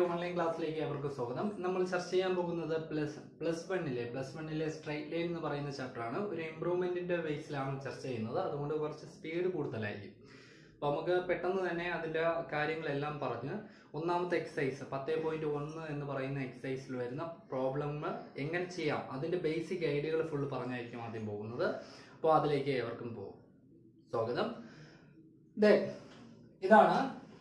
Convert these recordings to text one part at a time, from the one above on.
online ക്ലാസ്സിലേക്ക് അവർക്ക് സ്വാഗതം നമ്മൾ ചർച്ച ചെയ്യാൻ പോകുന്നത് പ്ലസ് പ്ലസ് വണ്ണിലെ പ്ലസ് വണ്ണിലെ സ്ട്രൈറ്റ് ലൈൻ എന്ന് പറയുന്ന ചാപ്റ്റർ ആണ് ഒരു ഇംപ്രൂവ്മെന്റിന്റെ ബേസിലാണ് ചർച്ച ചെയ്യുന്നത് അതുകൊണ്ട് കുറച്ച് സ്പീഡ് കൂടുതലായിരിക്കും അപ്പോൾ നമുക്ക് പെട്ടെന്ന് തന്നെ അതിന്റെ കാര്യങ്ങളെല്ലാം പറഞ്ഞ് ഒന്നാമത്തെ എക്സസൈസ് പത്തേ പോയിന്റ് ഒന്ന് എന്ന് പറയുന്ന എക്സസൈസിൽ വരുന്ന പ്രോബ്ലം എങ്ങനെ ചെയ്യാം അതിന്റെ ബേസിക് ഐഡിയകൾ ഫുൾ പറഞ്ഞായിരിക്കും ആദ്യം പോകുന്നത് അപ്പോൾ അതിലേക്ക് ഏവർക്കും പോകും സ്വാഗതം Then, ഇതാണ്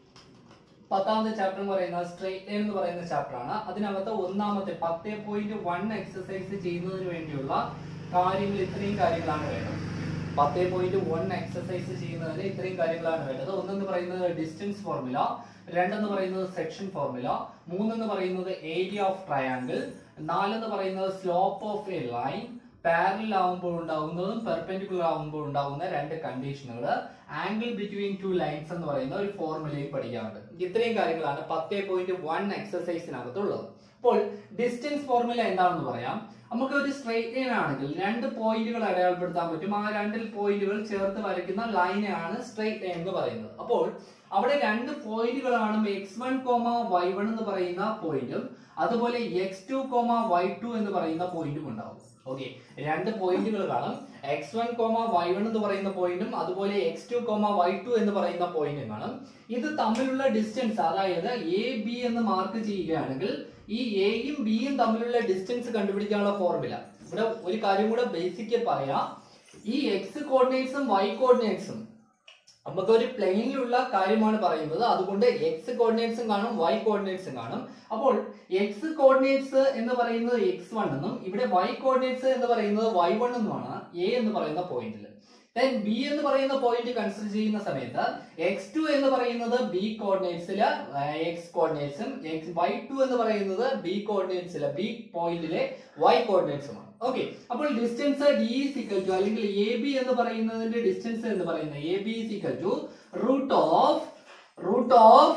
പത്താമത്തെ ചാപ്റ്റർ എന്ന് പറയുന്നത് സ്ട്രേറ്റ് ലൈൻ എന്ന് പറയുന്ന ചാപ്റ്റർ ആണ് അതിനകത്ത് ഒന്നാമത്തെ പത്തേ പോയിന്റ് വൺ എക്സസൈസ് ചെയ്യുന്നതിന് വേണ്ടിയുള്ള കാര്യങ്ങൾ ഇത്രയും കാര്യങ്ങളാണ് വേണ്ടത് പത്തേ പോയിന്റ് വൺ എക്സസൈസ് ചെയ്യുന്നതിന് ഇത്രയും കാര്യങ്ങളാണ് വേണ്ടത് ഒന്നെന്ന് പറയുന്നത് ഡിസ്റ്റൻസ് ഫോർമുല രണ്ടെന്ന് പറയുന്നത് സെക്ഷൻ ഫോർമുല മൂന്നെന്ന് പറയുന്നത് ഏരിയ ഓഫ് ട്രയാങ്കിൾ നാലെന്ന് പറയുന്നത് slope of a line parallel ആവുമ്പോൾ ഉണ്ടാകുന്നതും പെർപെൻഡിക്കുലർ ആവുമ്പോൾ ഉണ്ടാകുന്ന രണ്ട് കണ്ടീഷനുകൾ ആംഗിൾ ബിറ്റ്വീൻ ടു ലൈൻസ് എന്ന് പറയുന്ന ഒരു ഫോർമുലയും പഠിക്കാറുണ്ട് ഇത്രയും കാര്യങ്ങളാണ് പത്തേ പോയിന്റ് വൺ എക്സസൈസിനകത്തുള്ളത് അപ്പോൾ ഡിസ്റ്റൻസ് ഫോർമുല എന്താണെന്ന് പറയാം നമുക്ക് ഒരു സ്ട്രെയിറ്റ് ലൈൻ ആണെങ്കിൽ രണ്ട് പോയിന്റുകൾ അടയാളപ്പെടുത്താൻ പറ്റും ആ രണ്ട് പോയിന്റുകൾ ചേർത്ത് വരയ്ക്കുന്ന ലൈനാണ് സ്ട്രെയിറ്റ് ലൈൻ എന്ന് പറയുന്നത് അപ്പോൾ അവിടെ രണ്ട് പോയിന്റുകളാണ് x one comma y one എന്ന് പറയുന്ന പോയിന്റും അതുപോലെ x two comma y two എന്ന് പറയുന്ന പോയിന്റും ഉണ്ടാവും ഓക്കെ രണ്ട് പോയിന്റുകൾ കാണും x one comma y one എന്ന് പറയുന്ന പോയിന്റും അതുപോലെ x two comma y two എന്ന് പറയുന്ന പോയിന്റും കാണും ഇത് തമ്മിലുള്ള ഡിസ്റ്റൻസ് അതായത് എ ബി എന്ന് മാർക്ക് ചെയ്യുകയാണെങ്കിൽ ഈ എയും ബിയും തമ്മിലുള്ള ഡിസ്റ്റൻസ് കണ്ടുപിടിക്കാനുള്ള ഫോർമുല ഇവിടെ ഒരു കാര്യം കൂടെ ബേസിക് പറയാം ഈ എക്സ് കോർഡിനേറ്റ്സും വൈ കോർഡിനേറ്റ്സും നമുക്ക് ഒരു പ്ലെയിനിലുള്ള കാര്യമാണ് പറയുന്നത് അതുകൊണ്ട് എക്സ് കോർഡിനേറ്റ്സും കാണും വൈ കോർഡിനേറ്റ്സും കാണും അപ്പോൾ എക്സ് കോർഡിനേറ്റ്സ് എന്ന് പറയുന്നത് എക്സ് വൺ എന്നും ഇവിടെ വൈ കോർഡിനേറ്റ്സ് എന്ന് പറയുന്നത് വൈ വൺ എന്നുമാണ് എ എന്ന് പറയുന്ന പോയിന്റിൽ ദെൻ ബി എന്ന് പറയുന്ന പോയിന്റ് കൺസിഡർ ചെയ്യുന്ന സമയത്ത് എക്സ് ടു എന്ന് പറയുന്നത് ബി കോർഡിനേറ്റ്സില് എക്സ് കോർഡിനേറ്റ്സും എക്സ് വൈ ടു എന്ന് പറയുന്നത് ബി കോർഡിനേറ്റ്സില് ബി പോയിന്റിലെ വൈ കോർഡിനേറ്റ്സുമാണ് ഓക്കെ അപ്പോൾ ഡിസ്റ്റൻസ് ഡി ഈക്വൽ ടു അല്ലെങ്കിൽ എ ബി എന്ന് പറയുന്നതിന്റെ ഡിസ്റ്റൻസ് എന്ന് പറയുന്നത് A B equal to root of root of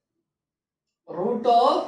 root of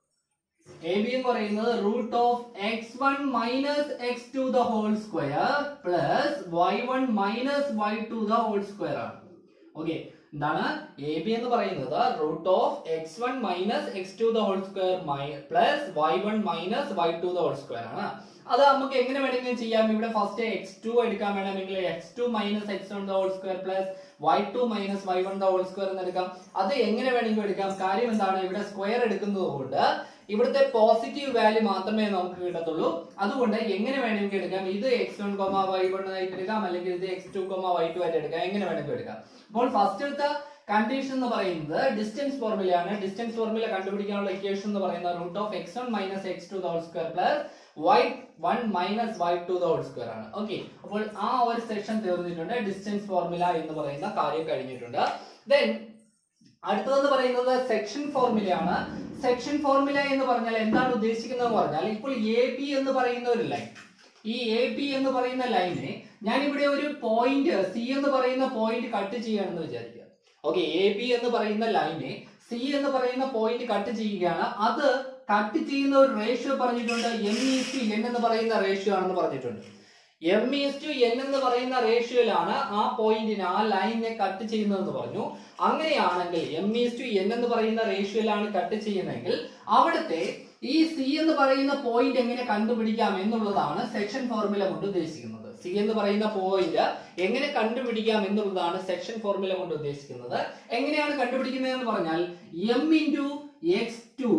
A B എന്ന് പറയുന്നത് root of x one minus x two the whole square plus y one minus y two the whole square ആണ് okay എന്താണ് A B എന്ന് പറയുന്നത് root of x one minus x two the whole square plus y one minus y two the whole square ആണ് അത് നമുക്ക് എങ്ങനെ വേണമെങ്കിലും ചെയ്യാം ഇവിടെ ഫസ്റ്റ് എക്സ് ടു എടുക്കാൻ വേണമെങ്കിൽ x two minus x one the whole square plus y two minus y one the whole square എന്ന് എടുക്കാം അത് എങ്ങനെ വേണമെങ്കിലും എടുക്കാം കാര്യം എന്താണ് ഇവിടെ സ്ക്വയർ എടുക്കുന്നത് കൊണ്ട് ഇവിടുത്തെ പോസിറ്റീവ് വാല്യൂ മാത്രമേ നമുക്ക് കിട്ടത്തുള്ളൂ അതുകൊണ്ട് എങ്ങനെ വേണമെങ്കിൽ എടുക്കാം ഇത് x one comma y one ആയിട്ട് എടുക്കാം അല്ലെങ്കിൽ ഇത് x two comma y two ആയിട്ട് എടുക്കാം എങ്ങനെ വേണമെങ്കിലും എടുക്കാം അപ്പോൾ ഫസ്റ്റ് എടുത്ത കണ്ടീഷൻ എന്ന് പറയുന്നത് ഡിസ്റ്റൻസ് ഫോർമുലയാണ് ഡിസ്റ്റൻസ് ഫോർമുല കണ്ടുപിടിക്കാനുള്ള ഇക്വേഷൻ എന്ന് പറയുന്നത് root of x one minus x two the whole square plus y one minus y two the whole square ആണ് ഓക്കെ അപ്പോൾ ആ ഒരു സെക്ഷൻ തീർന്നിട്ടുണ്ട് ഡിസ്റ്റൻസ് ഫോർമുല എന്ന് പറയുന്ന കാര്യം കഴിഞ്ഞിട്ടുണ്ട് ദെൻ അടുത്തതെന്ന് പറയുന്നത് സെക്ഷൻ ഫോർമുലയാണ് സെക്ഷൻ ഫോർമുല എന്ന് പറഞ്ഞാൽ എന്താണ് ഉദ്ദേശിക്കുന്നത് പറഞ്ഞാൽ ഇപ്പോൾ എ ബി എന്ന് പറയുന്ന ഒരു ലൈൻ ഈ എ ബി എന്ന് പറയുന്ന ലൈനെ ഞാൻ ഇവിടെ ഒരു പോയിന്റ് സി എന്ന് പറയുന്ന പോയിന്റ് കട്ട് ചെയ്യുകയാണെന്ന് വിചാരിക്കുക ഓക്കെ എ ബി എന്ന് പറയുന്ന ലൈനെ സി എന്ന് പറയുന്ന പോയിന്റ് കട്ട് ചെയ്യുകയാണ് അത് കട്ട് ചെയ്യുന്ന ഒരു റേഷ്യോ പറഞ്ഞിട്ടുണ്ട് എം ഇ ടു എൻ എന്ന് പറയുന്ന റേഷ്യോ ആണെന്ന് പറഞ്ഞിട്ടുണ്ട് എം ഈസ് ടു എൻ എന്ന് പറയുന്ന റേഷ്യോയിലാണ് ആ പോയിന്റിനെ ആ ലൈനിനെ കട്ട് ചെയ്യുന്നതെന്ന് പറഞ്ഞു അങ്ങനെയാണെങ്കിൽ എം ഈസ് ടു എൻ എന്ന് പറയുന്ന റേഷ്യോയിലാണ് കട്ട് ചെയ്യുന്നതെങ്കിൽ അവിടുത്തെ ഈ സി എന്ന് പറയുന്ന പോയിന്റ് എങ്ങനെ കണ്ടുപിടിക്കാം എന്നുള്ളതാണ് സെക്ഷൻ ഫോർമുല കൊണ്ട് ഉദ്ദേശിക്കുന്നത് സി എന്ന് പറയുന്ന പോയിന്റ് എങ്ങനെ കണ്ടുപിടിക്കാം എന്നുള്ളതാണ് സെക്ഷൻ ഫോർമുല കൊണ്ട് ഉദ്ദേശിക്കുന്നത് എങ്ങനെയാണ് കണ്ടുപിടിക്കുന്നത് എന്ന് പറഞ്ഞാൽ m into x two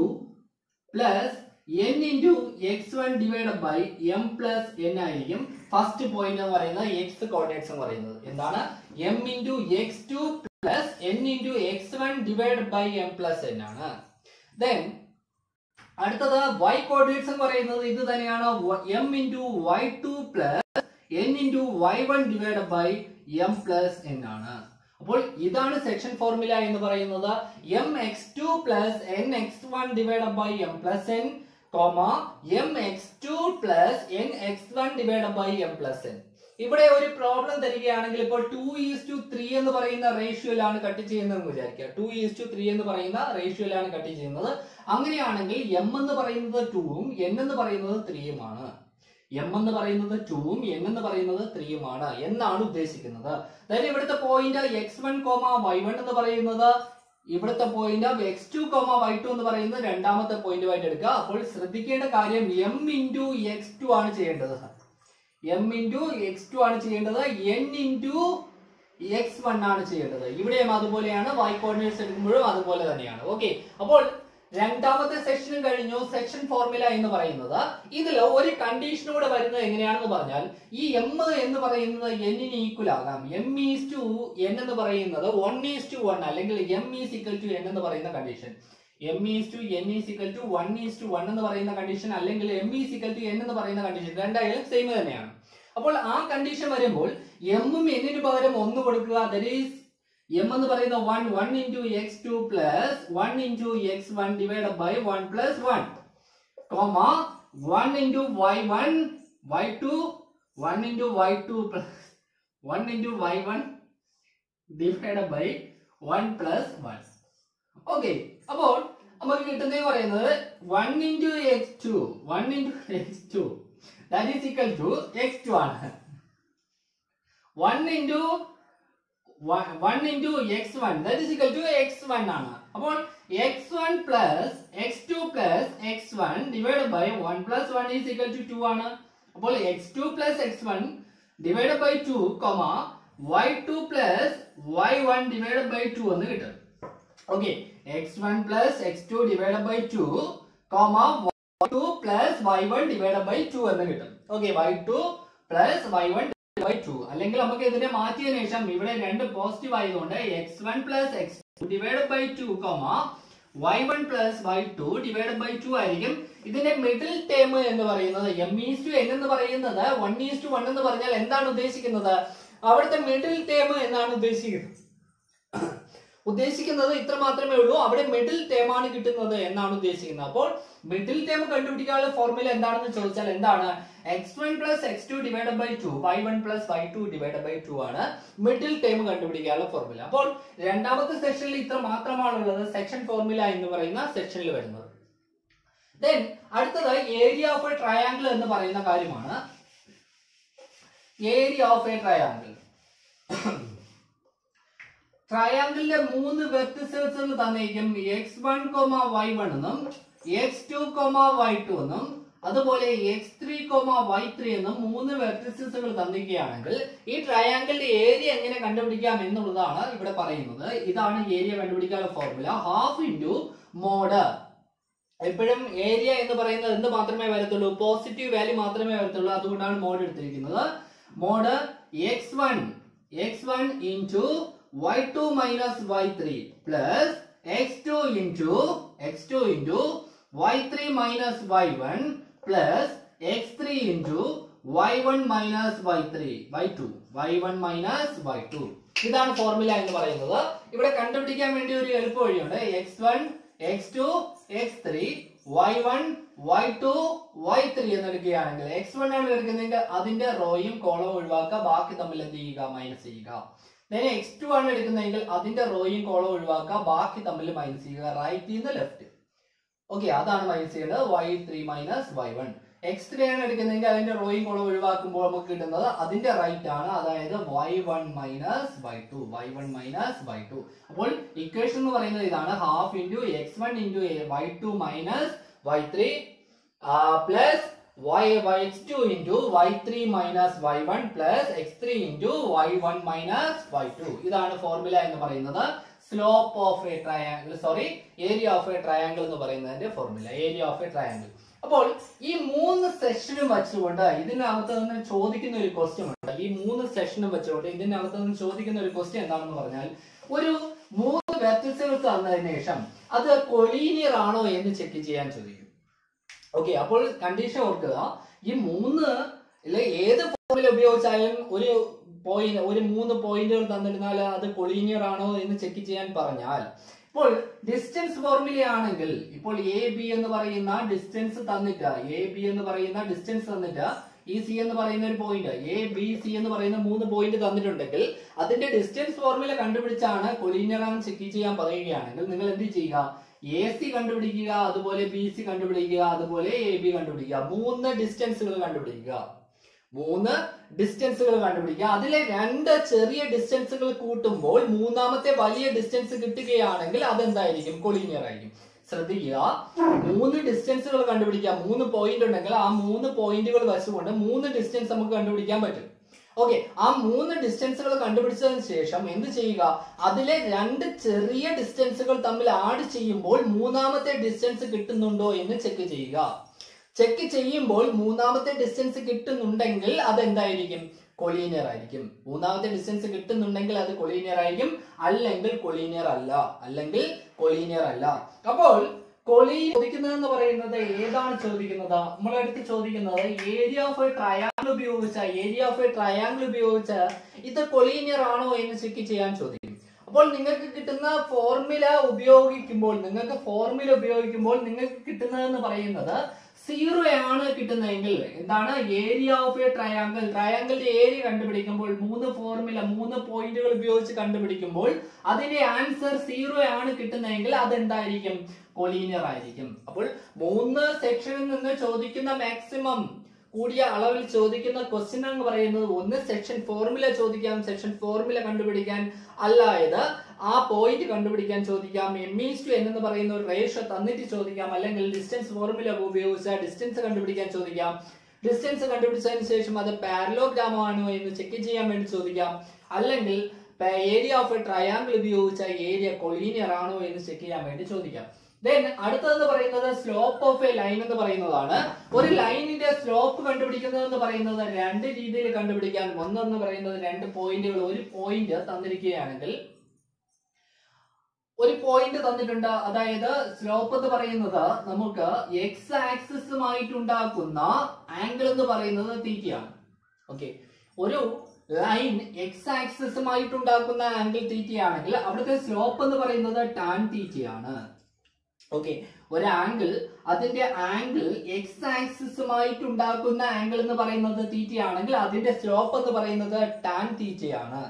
plus n into x one divide by m plus n ആയിരിക്കും ഫസ്റ്റ് പോയിന്റ് എന്ന് പറയുന്നത് എക്സ് കോർഡിനേറ്റ്സ് എന്ന് പറയുന്നത് എന്താണ് m into x two plus n into x one divide by m plus n ആണ് then അടുത്തത് y coordinates എന്ന് പറയുന്നത് ഇത് തന്നെയാണ് m into y two plus n into y one divide by m plus n ആണ് അപ്പോൾ ഇതാണ് section formula എന്ന് പറയുന്നത് m x two plus n x one divide by m plus n comma m x two plus n x one divide by m plus n ഇവിടെ ഒരു problem തരികയാണെങ്കിൽ ഇപ്പോൾ two is to three എന്ന് പറയുന്ന റേഷ്യോയിലാണ് cut ചെയ്യുന്നതെന്ന് വിചാരിക്കുക two is to three എന്ന് പറയുന്ന റേഷ്യോയിലാണ് കട്ട് ചെയ്യുന്നത് അങ്ങനെയാണെങ്കിൽ എം എന്ന് പറയുന്നത് ടൂവും എൻ എന്ന് പറയുന്നത് ത്രീയുമാണ് എം എന്ന് പറയുന്നത് ടൂവും എൻ എന്ന് പറയുന്നത് ത്രീയുമാണ് എന്നാണ് ഉദ്ദേശിക്കുന്നത് അതായത് ഇവിടുത്തെ point x one comma y one എന്ന് പറയുന്നത് ഇവിടുത്തെ point x two comma y two എന്ന് പറയുന്നത് രണ്ടാമത്തെ പോയിന്റുമായിട്ട് എടുക്കുക അപ്പോൾ ശ്രദ്ധിക്കേണ്ട കാര്യം എം ഇൻറ്റു എക്സ് ടു ആണ് ചെയ്യേണ്ടത് എം ഇൻറ്റു എക്സ് ടു ആണ് ചെയ്യേണ്ടത് എൻ ഇൻറ്റു എക്സ് വൺ ആണ് ചെയ്യേണ്ടത് ഇവിടെയും അതുപോലെയാണ് വൈ കോർഡിനേറ്റ്സ് എടുക്കുമ്പോഴും അതുപോലെ തന്നെയാണ് ഓക്കെ അപ്പോൾ രണ്ടാമത്തെ സെക്ഷനും കഴിഞ്ഞു സെക്ഷൻ ഫോർമുല എന്ന് പറയുന്നത് ഇതിൽ ഒരു കണ്ടീഷൻ കൂടെ വരുന്നത് എങ്ങനെയാണെന്ന് പറഞ്ഞാൽ ഈ എം എന്ന് പറയുന്നത് എന്നിന് ഈക്വൽ ആകാം എം ഈസ് ടു എൻ എന്ന് പറയുന്നത് വൺ ഈസ് ടു വൺ അല്ലെങ്കിൽ m is equal to n എന്ന് പറയുന്ന condition m is to n is equal to one is to one എന്ന് പറയുന്ന കണ്ടീഷൻ അല്ലെങ്കിൽ m is equal to n എന്ന് പറയുന്ന കണ്ടീഷൻ രണ്ടായാലും സെയിം തന്നെയാണ് അപ്പോൾ ആ കണ്ടീഷൻ വരുമ്പോൾ എമ്മും എന്നിന് പകരം ഒന്ന് കൊടുക്കുക ദറ്റ് ഈസ് എം എന്ന് പറയുന്ന one one into x two plus one into x one divide by one plus one comma one into y one y two one into y two plus one into y one divide by one plus one okay അപ്പോൾ നമുക്ക് കിട്ടുന്നത് പറയുന്നത് one into x two one into x two that is equal to x two ആണ് one into one into x one that is equal to X one ആണ് അപ്പോൾ x one plus x two plus x one divide by one plus one is equal to two ആണ് അപ്പോൾ x two plus x one divide by two comma y two plus y one divide by two എന്ന് കിട്ടും okay x one plus x two divide by two comma two plus y one divide by two എന്ന് കിട്ടും okay y two plus y one by two അല്ലെങ്കിൽ നമുക്ക് ഇതിനെ മാറ്റിയതിനു ശേഷം ഇവിടെ രണ്ട് പോസിറ്റീവ് ആയതുകൊണ്ട് x one plus x two divide by two comma y one plus y two divide by two ആയിരിക്കും ഇതിന്റെ മിഡിൽ ടേം എന്ന് പറയുന്നത് എം ഈസ് ടു എൻ എന്ന് പറയുന്നത് വൺ ഈസ് ടു വൺ എന്ന് പറഞ്ഞാൽ എന്താണ് ഉദ്ദേശിക്കുന്നത് അവിടുത്തെ മിഡിൽ ടേം എന്നാണ് ഉദ്ദേശിക്കുന്നത് ഉദ്ദേശിക്കുന്നത് ഇത്ര മാത്രമേ ഉള്ളൂ അവിടെ മിഡിൽ ടേം ആണ് കിട്ടുന്നത് എന്നാണ് ഉദ്ദേശിക്കുന്നത് അപ്പോൾ മിഡിൽ ടേം കണ്ടുപിടിക്കാനുള്ള ഫോർമുല എന്താണെന്ന് ചോദിച്ചാൽ എന്താണ് x one plus x two divide by two y one plus y two divide by two ആണ് മിഡിൽ ടേം കണ്ടുപിടിക്കാനുള്ള ഫോർമുല അപ്പോൾ രണ്ടാമത്തെ സെക്ഷനിൽ ഇത്ര മാത്രമാണുള്ളത് സെക്ഷൻ ഫോർമുല എന്ന് പറയുന്ന സെക്ഷനിൽ വരുന്നത് ദെൻ അടുത്തത് ഏരിയ ഓഫ് എ ട്രയാങ്കിൾ എന്ന് പറയുന്ന കാര്യമാണ് ഏരിയ ഓഫ് എ ട്രയാങ്കിൾ ട്രയാങ്കിളിന്റെ മൂന്ന് വെർട്ടിസസുകൾ തന്നിരിക്കും x one comma y one എന്നും x two comma y two എന്നും അതുപോലെ x three comma y three എന്നും മൂന്ന് വെർട്ടിസസുകൾ തന്നിരിക്കുകയാണെങ്കിൽ ഈ ട്രയാങ്കിളിന്റെ ഏരിയ എങ്ങനെ കണ്ടുപിടിക്കാം എന്നുള്ളതാണ് ഇവിടെ പറയുന്നത് ഇതാണ് ഏരിയ കണ്ടുപിടിക്കാനുള്ള ഫോർമുല ഹാഫ് ഇൻറ്റു മോഡ് എപ്പോഴും ഏരിയ എന്ന് പറയുന്നത് എന്ത് മാത്രമേ വരത്തുള്ളൂ പോസിറ്റീവ് വാല്യൂ മാത്രമേ വരത്തുള്ളൂ അതുകൊണ്ടാണ് മോഡ് എടുത്തിരിക്കുന്നത് mod x one x one into y2 minus y3 plus x2 into x2 into y3 minus y1 plus x3 into y1 minus y3 y2 y1 minus y2 ഇതാണ് ഫോർമുല എന്ന് പറയുന്നത് ഇവിടെ കണ്ടുപിടിക്കാൻ വേണ്ടി ഒരു എളുപ്പ വഴിയുണ്ട് x one x two x three y one y two y three എന്ന് എടുക്കുകയാണെങ്കിൽ എക്സ് വൺ ആണ് എടുക്കുന്നതെങ്കിൽ അതിന്റെ റോയും കോളവും ഒഴിവാക്കുക ബാക്കി തമ്മിൽ എന്ത് ചെയ്യുക മൈനസ് ചെയ്യുക നേരെ എക്സ് ടു ആണ് എടുക്കുന്നതെങ്കിൽ അതിന്റെ റോയും കോളവും ഒഴിവാക്കുക ബാക്കി തമ്മിൽ മൈനസ് ചെയ്യുക റൈറ്റ് നിന്ന് ലെഫ്റ്റ് ഓക്കെ അതാണ് മൈനസ് ചെയ്യേണ്ടത് y three minus y one x three ആണ് എടുക്കുന്നതെങ്കിൽ അതിന്റെ റോയും കോളവും ഒഴിവാക്കുമ്പോൾ നമുക്ക് കിട്ടുന്നത് അതിന്റെ റൈറ്റ് ആണ് അതായത് y one minus y two y one minus y two അപ്പോൾ ഇക്വേഷൻ എന്ന് പറയുന്നത് ഇതാണ് half into x one into y two minus y three plus y by x2 into y3 minus y1 plus x3 into y1 minus y2 ഇതാണ് formula എന്ന് പറയുന്നത് slope of a triangle sorry area of a triangle എന്ന് പറയുന്നതിന്റെ formula area of a triangle അപ്പോൾ ഈ മൂന്ന് സെഷനും വെച്ചുകൊണ്ട് ഇതിനകത്ത് നിന്ന് ചോദിക്കുന്ന ഒരു ക്വസ്റ്റ്യൻ ഉണ്ട് ഈ മൂന്ന് സെഷനും വെച്ചുകൊണ്ട് ഇതിനകത്ത് നിന്ന് ചോദിക്കുന്ന ഒരു ക്വസ്റ്റ്യൻ എന്താണെന്ന് പറഞ്ഞാൽ ഒരു മൂന്ന് വെർട്ടിസുകൾ തന്നതിന് ശേഷം അത് കൊളീനിയർ ആണോ എന്ന് ചെക്ക് ചെയ്യാൻ ചോദിക്കും ഓക്കെ അപ്പോൾ കണ്ടീഷൻ ഓർക്കുക ഈ മൂന്ന് അല്ലെ ഏത് ഫോമിൽ ഉപയോഗിച്ചാലും ഒരു പോയിന്റ് ഒരു മൂന്ന് പോയിന്റുകൾ തന്നിരുന്നാൽ അത് കൊളീനിയർ ആണോ എന്ന് ചെക്ക് ചെയ്യാൻ പറഞ്ഞാൽ ഇപ്പോൾ ഡിസ്റ്റൻസ് ഫോർമുല ആണെങ്കിൽ ഇപ്പോൾ എ ബി എന്ന് പറയുന്ന ഡിസ്റ്റൻസ് തന്നിട്ട് എ ബി എന്ന് പറയുന്ന ഡിസ്റ്റൻസ് തന്നിട്ട് ഈ സി എന്ന് പറയുന്ന ഒരു പോയിന്റ് എ ബി സി എന്ന് പറയുന്ന മൂന്ന് പോയിന്റ് തന്നിട്ടുണ്ടെങ്കിൽ അതിന്റെ ഡിസ്റ്റൻസ് ഫോർമുല കണ്ടുപിടിച്ചാണ് കൊളീനിയർ ആണെന്ന് ചെക്ക് ചെയ്യാൻ പറയുകയാണെങ്കിൽ നിങ്ങൾ എന്ത് ചെയ്യുക എ സി കണ്ടുപിടിക്കുക അതുപോലെ ബി സി കണ്ടുപിടിക്കുക അതുപോലെ എ ബി കണ്ടുപിടിക്കുക മൂന്ന് ഡിസ്റ്റൻസുകൾ കണ്ടുപിടിക്കുക മൂന്ന് ഡിസ്റ്റൻസുകൾ കണ്ടുപിടിക്കുക അതിലെ രണ്ട് ചെറിയ ഡിസ്റ്റൻസുകൾ കൂട്ടുമ്പോൾ മൂന്നാമത്തെ വലിയ ഡിസ്റ്റൻസ് കിട്ടുകയാണെങ്കിൽ അതെന്തായിരിക്കും കൊളീനിയർ ആയിരിക്കും ശ്രദ്ധിക്കുക മൂന്ന് ഡിസ്റ്റൻസുകൾ കണ്ടുപിടിക്കുക മൂന്ന് പോയിന്റ് ഉണ്ടെങ്കിൽ ആ മൂന്ന് പോയിന്റുകൾ വെച്ചുകൊണ്ട് മൂന്ന് ഡിസ്റ്റൻസ് നമുക്ക് കണ്ടുപിടിക്കാൻ പറ്റും ഓക്കെ ആ മൂന്ന് ഡിസ്റ്റൻസുകൾ കണ്ടുപിടിച്ചതിന് ശേഷം എന്ത് ചെയ്യുക അതിലെ രണ്ട് ചെറിയ ഡിസ്റ്റൻസുകൾ തമ്മിൽ ആഡ് ചെയ്യുമ്പോൾ മൂന്നാമത്തെ ഡിസ്റ്റൻസ് കിട്ടുന്നുണ്ടോ എന്ന് ചെക്ക് ചെയ്യുക ചെക്ക് ചെയ്യുമ്പോൾ മൂന്നാമത്തെ ഡിസ്റ്റൻസ് കിട്ടുന്നുണ്ടെങ്കിൽ അതെന്തായിരിക്കും കൊളീനിയർ ആയിരിക്കും മൂന്നാമത്തെ ഡിസ്റ്റൻസ് കിട്ടുന്നുണ്ടെങ്കിൽ അത് കൊളീനിയർ ആയിരിക്കും അല്ലെങ്കിൽ കൊളീനിയർ അല്ല അല്ലെങ്കിൽ കൊളീനിയർ അല്ല അപ്പോൾ കൊളി ചോദിക്കുന്നത് എന്ന് പറയുന്നത് ഏതാണ് ചോദിക്കുന്നത് നമ്മളടുത്ത് ചോദിക്കുന്നത് ഏരിയ ഓഫ് എ ട്രയാങ്കിൾ ഉപയോഗിച്ച ഏരിയ ഓഫ് എ ട്രയാങ്കിൾ ഉപയോഗിച്ച് ഇത് കൊളീനിയർ ആണോ എന്ന് ചെക്ക് ചെയ്യാൻ ചോദിക്കും അപ്പോൾ നിങ്ങൾക്ക് കിട്ടുന്ന ഫോർമുല ഉപയോഗിക്കുമ്പോൾ നിങ്ങൾക്ക് ഫോർമുല ഉപയോഗിക്കുമ്പോൾ നിങ്ങൾക്ക് കിട്ടുന്നതെന്ന് പറയുന്നത് സീറോ ആണ് കിട്ടുന്നതെങ്കിൽ എന്താണ് ഏരിയ ഓഫ് എ ട്രയാങ്കിൾ ട്രയാങ്കിളിന്റെ ഏരിയ കണ്ടുപിടിക്കുമ്പോൾ മൂന്ന് ഫോർമുല മൂന്ന് പോയിന്റുകൾ ഉപയോഗിച്ച് കണ്ടുപിടിക്കുമ്പോൾ അതിന്റെ ആൻസർ സീറോ ആണ് കിട്ടുന്നതെങ്കിൽ അതെന്തായിരിക്കും കൊളീനിയർ ആയിരിക്കും അപ്പോൾ മൂന്ന് സെക്ഷനിൽ നിന്ന് ചോദിക്കുന്ന മാക്സിമം കൂടിയ അളവിൽ ചോദിക്കുന്ന ക്വസ്റ്റ്യൻ എന്ന് പറയുന്നത് ഒന്ന് സെക്ഷൻ ഫോർമുല ചോദിക്കാം സെക്ഷൻ ഫോർമുല കണ്ടുപിടിക്കാൻ അല്ലായത് ആ പോയിന്റ് കണ്ടുപിടിക്കാൻ ചോദിക്കാം എം ഈസ് ടു എന്ന് പറയുന്ന ഒരു റേഷ്യോ തന്നിട്ട് ചോദിക്കാം അല്ലെങ്കിൽ ഡിസ്റ്റൻസ് ഫോർമുല ഉപയോഗിച്ച് ഡിസ്റ്റൻസ് കണ്ടുപിടിക്കാൻ ചോദിക്കാം ഡിസ്റ്റൻസ് കണ്ടുപിടിച്ചതിന് ശേഷം അത് പാരലോഗ്രാം ആണോ എന്ന് ചെക്ക് ചെയ്യാൻ വേണ്ടി ചോദിക്കാം അല്ലെങ്കിൽ ഏരിയ ഓഫ് എ ട്രയാങ്കിൾ ഉപയോഗിച്ച ഏരിയ കൊളീനിയർ ആണോ എന്ന് ചെക്ക് ചെയ്യാൻ വേണ്ടി ചോദിക്കാം ദെൻ അടുത്തതെന്ന് പറയുന്നത് സ്ലോപ്പ് ഓഫ് എ ലൈൻ എന്ന് പറയുന്നതാണ് ഒരു ലൈനിന്റെ സ്ലോപ്പ് കണ്ടുപിടിക്കുന്നത് എന്ന് പറയുന്നത് രണ്ട് രീതിയിൽ കണ്ടുപിടിക്കാൻ ഒന്നെന്ന് പറയുന്നത് രണ്ട് പോയിന്റുകൾ ഒരു പോയിന്റ് തന്നിരിക്കുകയാണെങ്കിൽ ഒരു പോയിന്റ് തന്നിട്ടുണ്ട് അതായത് സ്ലോപ്പ് എന്ന് പറയുന്നത് നമുക്ക് എക്സ് ആക്സിസുമായിട്ടുണ്ടാക്കുന്ന ആംഗിൾ എന്ന് പറയുന്നത് തീറ്റയാണ് ഓക്കെ ഒരു ലൈൻ എക്സ് ആക്സിസുമായിട്ടുണ്ടാക്കുന്ന ആംഗിൾ തീറ്റയാണെങ്കിൽ അവിടുത്തെ സ്ലോപ്പ് എന്ന് പറയുന്നത് ടാൻ തീറ്റയാണ് ഓക്കെ ഒരു ആംഗിൾ അതിന്റെ ആംഗിൾ എക്സ് ആക്സിസുമായിട്ട് ഉണ്ടാക്കുന്ന ആംഗിൾ എന്ന് പറയുന്നത് തീറ്റയാണെങ്കിൽ അതിന്റെ സ്ലോപ്പ് എന്ന് പറയുന്നത് ടാൻ തീറ്റയാണ്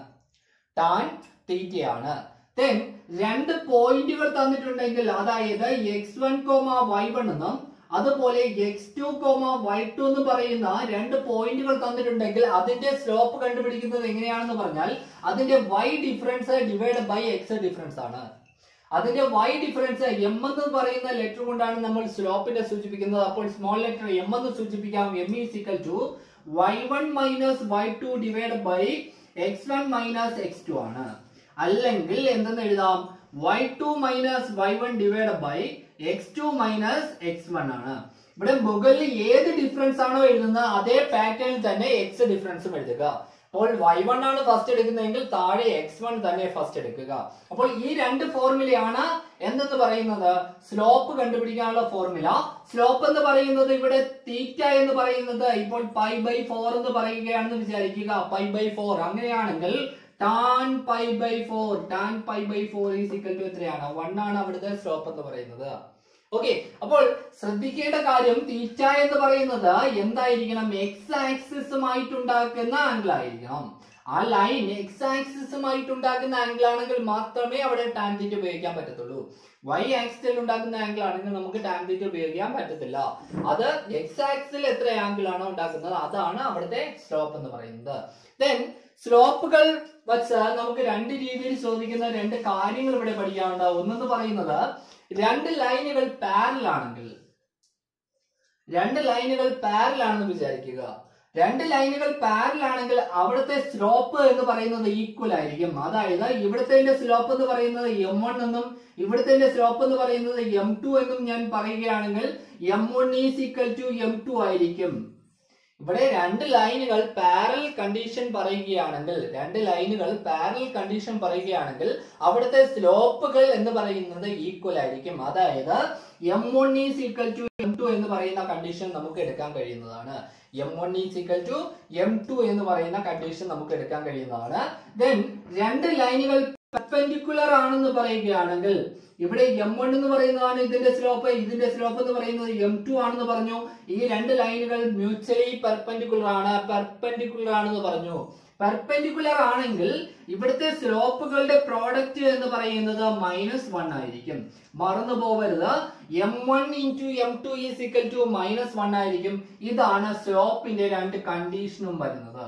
ടാൻ തീറ്റയാണ് ദെൻ രണ്ട് പോയിന്റുകൾ തന്നിട്ടുണ്ടെങ്കിൽ അതായത് x one comma y one എന്നും അതുപോലെ x two comma y two എന്ന് പറയുന്ന രണ്ട് പോയിന്റുകൾ തന്നിട്ടുണ്ടെങ്കിൽ അതിന്റെ സ്ലോപ്പ് കണ്ടുപിടിക്കുന്നത് എങ്ങനെയാണെന്ന് പറഞ്ഞാൽ അതിന്റെ y difference divide by x difference ആണ് അതിന്റെ വൈ ഡിഫറൻസ് എം എന്ന് പറയുന്ന ലെറ്റർ കൊണ്ടാണ് നമ്മൾ സ്ലോപ്പിനെ സൂചിപ്പിക്കുന്നത് അപ്പോൾ സ്മോൾ ലെറ്റർ എം എന്ന് സൂചിപ്പിക്കാം m is equal to y one minus y two divide by x one minus x two ആണ് അല്ലെങ്കിൽ എന്തെന്ന് എഴുതാം y two minus y one divide by x two minus x one ആണ് ഇവിടെ മുകളിൽ ഏത് ഡിഫറൻസ് ആണോ എഴുതുന്നത് അതേ പാറ്റേണിൽ തന്നെ എക്സ് ഡിഫറൻസും എഴുതുക അപ്പോൾ വൈ വൺ ആണ് ഫസ്റ്റ് എടുക്കുന്നതെങ്കിൽ താഴെ എക്സ് വൺ തന്നെ ഫസ്റ്റ് എടുക്കുക അപ്പോൾ ഈ രണ്ട് ഫോർമുലയാണ് എന്തെന്ന് പറയുന്നത് സ്ലോപ്പ് കണ്ടുപിടിക്കാനുള്ള ഫോർമുല സ്ലോപ്പ് എന്ന് പറയുന്നത് ഇവിടെ തീറ്റ എന്ന് പറയുന്നത് ഇപ്പോൾ പൈ ബൈ ഫോർ എന്ന് പറയുകയാണെന്ന് വിചാരിക്കുക പൈ ബൈ ഫോർ അങ്ങനെയാണെങ്കിൽ tan pi by four tan pi by four is equal to എത്രയാണ് വൺ ആണ് അവിടുത്തെ സ്ലോപ്പ് എന്ന് പറയുന്നത് ഓക്കെ അപ്പോൾ ശ്രദ്ധിക്കേണ്ട കാര്യം തീറ്റ എന്ന് പറയുന്നത് എന്തായിരിക്കണം എക്സ് ആക്സിസുമായിട്ട് ഉണ്ടാക്കുന്ന ആംഗിൾ ആയിരിക്കണം ആ ലൈൻ എക്സ് ആക്സിസുമായിട്ട് ഉണ്ടാക്കുന്ന ആംഗിൾ ആണെങ്കിൽ മാത്രമേ അവിടെ ടാൻ തീറ്റ ഉപയോഗിക്കാൻ പറ്റത്തുള്ളൂ വൈ ആക്സിൽ ഉണ്ടാക്കുന്ന ആംഗിൾ ആണെങ്കിൽ നമുക്ക് ടാൻ തീറ്റ ഉപയോഗിക്കാൻ പറ്റത്തില്ല അത് എക്സ് ആക്സിൽ എത്ര ആംഗിൾ ആണോ ഉണ്ടാക്കുന്നത് അതാണ് അവിടുത്തെ സ്ലോപ്പ് എന്ന് പറയുന്നത് ദെൻ സ്ലോപ്പുകൾ വച്ച് നമുക്ക് രണ്ട് രീതിയിൽ ചോദിക്കുന്ന രണ്ട് കാര്യങ്ങൾ ഇവിടെ പഠിക്കാനുണ്ട് ഒന്നെന്ന് പറയുന്നത് രണ്ട് ലൈനുകൾ പാരൽ ആണെങ്കിൽ രണ്ട് ലൈനുകൾ പാരൽ ആണെന്ന് വിചാരിക്കുക രണ്ട് ലൈനുകൾ പാരൽ ആണെങ്കിൽ അവിടുത്തെ സ്ലോപ്പ് എന്ന് പറയുന്നത് ഈക്വൽ ആയിരിക്കും അതായത് ഇവിടുത്തെ സ്ലോപ്പ് എന്ന് പറയുന്നത് എം വൺ എന്നും ഇവിടുത്തെ സ്ലോപ്പ് എന്ന് പറയുന്നത് എം ടു എന്നും ഞാൻ പറയുകയാണെങ്കിൽ m one is equal to m two ആയിരിക്കും ഇവിടെ രണ്ട് ലൈനുകൾ പാരൽ കണ്ടീഷൻ പറയുകയാണെങ്കിൽ രണ്ട് ലൈനുകൾ പാരൽ കണ്ടീഷൻ പറയുകയാണെങ്കിൽ അവിടുത്തെ സ്ലോപ്പുകൾ എന്ന് പറയുന്നത് ഈക്വൽ ആയിരിക്കും അതായത് m one is equal to m two എന്ന് പറയുന്ന കണ്ടീഷൻ നമുക്ക് എടുക്കാൻ കഴിയുന്നതാണ് m one is equal to m two എന്ന് പറയുന്ന കണ്ടീഷൻ നമുക്ക് എടുക്കാൻ കഴിയുന്നതാണ് ദെൻ രണ്ട് ലൈനുകൾ പെർപെൻഡിക്കുലർ ആണെന്ന് പറയുകയാണെങ്കിൽ ഇവിടെ എം വൺ എന്ന് പറയുന്നതാണ് ഇതിന്റെ സ്ലോപ്പ് ഇതിന്റെ സ്ലോപ്പ് എന്ന് പറയുന്നത് എം ടു ആണെന്ന് പറഞ്ഞു ഈ രണ്ട് ലൈനുകൾ മ്യൂച്വലി പെർപെൻഡിക്കുലർ ആണ് പെർപെൻഡിക്കുലർ ആണെന്ന് പറഞ്ഞു പെർപെൻഡിക്കുലർ ആണെങ്കിൽ ഇവിടുത്തെ സ്ലോപ്പുകളുടെ പ്രോഡക്റ്റ് എന്ന് പറയുന്നത് മൈനസ് വൺ ആയിരിക്കും മറന്നു പോവരുത് m one into m two is equal to minus one ആയിരിക്കും ഇതാണ് സ്ലോപ്പിന്റെ രണ്ട് കണ്ടീഷനും വരുന്നത്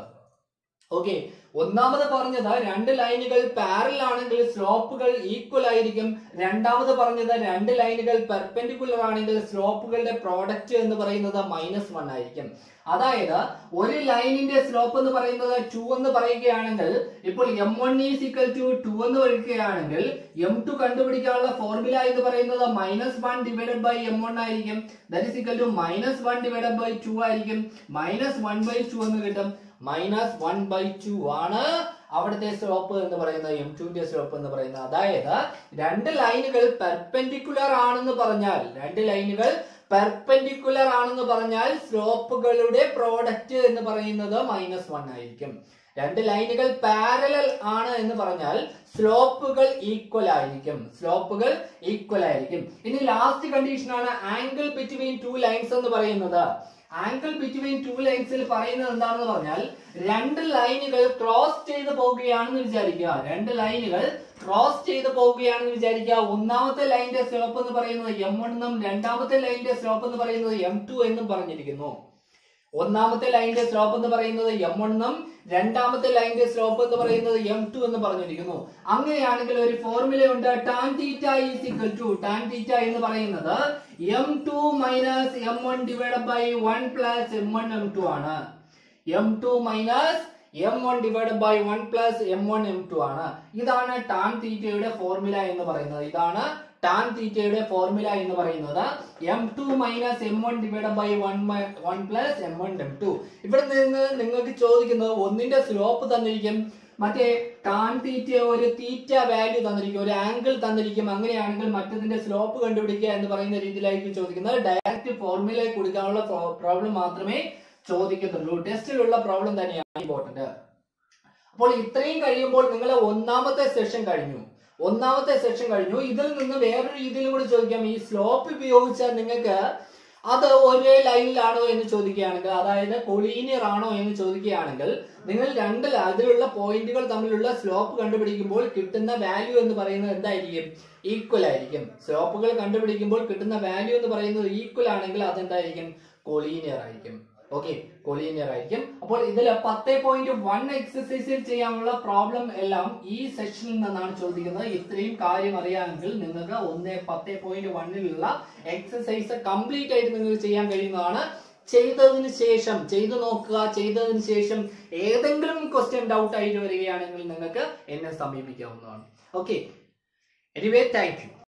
ഓക്കെ ഒന്നാമത് പറഞ്ഞത് രണ്ട് ലൈനുകൾ പാരൽ ആണെങ്കിൽ സ്ലോപ്പുകൾ ഈക്വൽ ആയിരിക്കും രണ്ടാമത് പറഞ്ഞത് രണ്ട് ലൈനുകൾ പെർപെൻഡിക്കുലർ ആണെങ്കിൽ സ്ലോപ്പുകളുടെ പ്രോഡക്റ്റ് എന്ന് പറയുന്നത് മൈനസ് വൺ ആയിരിക്കും അതായത് ഒരു ലൈനിന്റെ സ്ലോപ്പ് എന്ന് പറയുന്നത് ടു എന്ന് പറയുകയാണെങ്കിൽ ഇപ്പോൾ m one is equal to two എന്ന് പറയുകയാണെങ്കിൽ എം ടു കണ്ടുപിടിക്കാനുള്ള ഫോർമുല എന്ന് പറയുന്നത് minus one divided by m one ആയിരിക്കും that is equal to minus one divided by two ആയിരിക്കും മൈനസ് വൺ ബൈ ടു എന്ന് കിട്ടും മൈനസ് വൺ ബൈ ടു ആണ് അവിടുത്തെ സ്ലോപ്പ് എന്ന് പറയുന്നത് എം ടുവിന്റെ സ്ലോപ്പ് എന്ന് പറയുന്നത് അതായത് രണ്ട് ലൈനുകൾ പെർപെൻഡിക്കുലർ ആണെന്ന് പറഞ്ഞാൽ രണ്ട് ലൈനുകൾ പെർപെൻഡിക്കുലർ ആണെന്ന് പറഞ്ഞാൽ സ്ലോപ്പുകളുടെ പ്രോഡക്റ്റ് എന്ന് പറയുന്നത് മൈനസ് വൺ ആയിരിക്കും രണ്ട് ലൈനുകൾ പാരലൽ ആണ് എന്ന് പറഞ്ഞാൽ സ്ലോപ്പുകൾ ഈക്വൽ ആയിരിക്കും സ്ലോപ്പുകൾ ഈക്വൽ ആയിരിക്കും ഇനി ലാസ്റ്റ് കണ്ടീഷൻ ആണ് ആംഗിൾ ബിറ്റ്വീൻ ടു ലൈൻസ് എന്ന് പറയുന്നത് ആംഗിൾ ബിറ്റ്വീൻ ടു ലൈൻസിൽ പറയുന്നത് എന്താണെന്ന് പറഞ്ഞാൽ രണ്ട് ലൈനുകൾ ക്രോസ് ചെയ്ത് പോവുകയാണെന്ന് വിചാരിക്കുക രണ്ട് ലൈനുകൾ ക്രോസ് ചെയ്ത് പോവുകയാണെന്ന് വിചാരിക്കുക ഒന്നാമത്തെ ലൈനിന്റെ സ്ലോപ്പ് എന്ന് പറയുന്നത് എം എന്നും രണ്ടാമത്തെ ലൈനിന്റെ സ്ലോപ്പ് എന്ന് പറയുന്നത് എം ടു എന്നും പറഞ്ഞിരിക്കുന്നു ഒന്നാമത്തെ ലൈനിന്റെ സ്ലോപ്പ് എന്ന് പറയുന്നത് എം എന്നും രണ്ടാമത്തെ ലൈനിന്റെ സ്ലോപ്പ് എന്ന് പറയുന്നത് എം ടു എന്ന് പറഞ്ഞിരിക്കുന്നു അങ്ങനെയാണെങ്കിൽ ഒരു ഫോർമുല ഉണ്ട് tan theta is equal to tan theta എന്ന് പറയുന്നത് m two minus m one divide by one plus m one m two ആണ് m two minus m one divide by one plus m one m two ആണ് ഇതാണ് tan തീറ്റയുടെ formula എന്ന് പറയുന്നത് ഇതാണ് tan തീറ്റയുടെ ഫോർമുല എന്ന് പറയുന്നത് m two minus m one divide by one one plus m one m two ഇവിടെ നിന്ന് നിങ്ങൾക്ക് ചോദിക്കുന്നത് ഒന്നിന്റെ സ്ലോപ്പ് തന്നിരിക്കും മറ്റേ ടാൻ തീറ്റ ഒരു തീറ്റ വാല്യൂ തന്നിരിക്കും ഒരു ആംഗിൾ തന്നിരിക്കും അങ്ങനെയാണെങ്കിൽ മറ്റതിന്റെ സ്ലോപ്പ് കണ്ടുപിടിക്കുക എന്ന് പറയുന്ന രീതിയിലായിരിക്കും ചോദിക്കുന്നത് ഡയറക്റ്റ് ഫോർമുല കൊടുക്കാനുള്ള പ്രോബ്ലം മാത്രമേ ചോദിക്കത്തുള്ളൂ ടെസ്റ്റിലുള്ള പ്രോബ്ലം തന്നെയാണ് ഇമ്പോർട്ടന്റ് അപ്പോൾ ഇത്രയും കഴിയുമ്പോൾ നിങ്ങളെ ഒന്നാമത്തെ സെഷൻ കഴിഞ്ഞു ഒന്നാമത്തെ സെഷൻ കഴിഞ്ഞു ഇതിൽ നിന്ന് വേറൊരു രീതിയിലും കൂടി ചോദിക്കാം ഈ സ്ലോപ്പ് ഉപയോഗിച്ചാൽ നിങ്ങൾക്ക് അത് ഒരേ ലൈനിലാണോ എന്ന് ചോദിക്കുകയാണെങ്കിൽ അതായത് കൊളീനിയർ ആണോ എന്ന് ചോദിക്കുകയാണെങ്കിൽ നിങ്ങൾ രണ്ട് അതിലുള്ള പോയിന്റുകൾ തമ്മിലുള്ള സ്ലോപ്പ് കണ്ടുപിടിക്കുമ്പോൾ കിട്ടുന്ന വാല്യൂ എന്ന് പറയുന്നത് എന്തായിരിക്കും ഈക്വൽ ആയിരിക്കും സ്ലോപ്പുകൾ കണ്ടുപിടിക്കുമ്പോൾ കിട്ടുന്ന വാല്യൂ എന്ന് പറയുന്നത് ഈക്വൽ ആണെങ്കിൽ അതെന്തായിരിക്കും കൊളീനിയർ ആയിരിക്കും ഓക്കെ കൊളീനിയർ ആയിരിക്കും അപ്പോൾ ഇതിൽ പത്ത് പോയിന്റ് വൺ എക്സസൈസിൽ ചെയ്യാനുള്ള പ്രോബ്ലം എല്ലാം ഈ സെഷനിൽ നിന്നാണ് ചോദിക്കുന്നത് ഇത്രയും കാര്യം അറിയാമെങ്കിൽ നിങ്ങൾക്ക് ഒന്ന് പത്ത് പോയിന്റ് വണ്ണിലുള്ള എക്സസൈസ് കംപ്ലീറ്റ് ആയിട്ട് നിങ്ങൾക്ക് ചെയ്യാൻ കഴിയുന്നതാണ് ചെയ്തതിന് ശേഷം ചെയ്തു നോക്കുക ചെയ്തതിന് ശേഷം ഏതെങ്കിലും ക്വസ്റ്റ്യൻ ഡൗട്ട് ആയിട്ട് വരികയാണെങ്കിൽ നിങ്ങൾക്ക് എന്നെ സമീപിക്കാവുന്നതാണ് ഓക്കെ എനിവേ താങ്ക് യു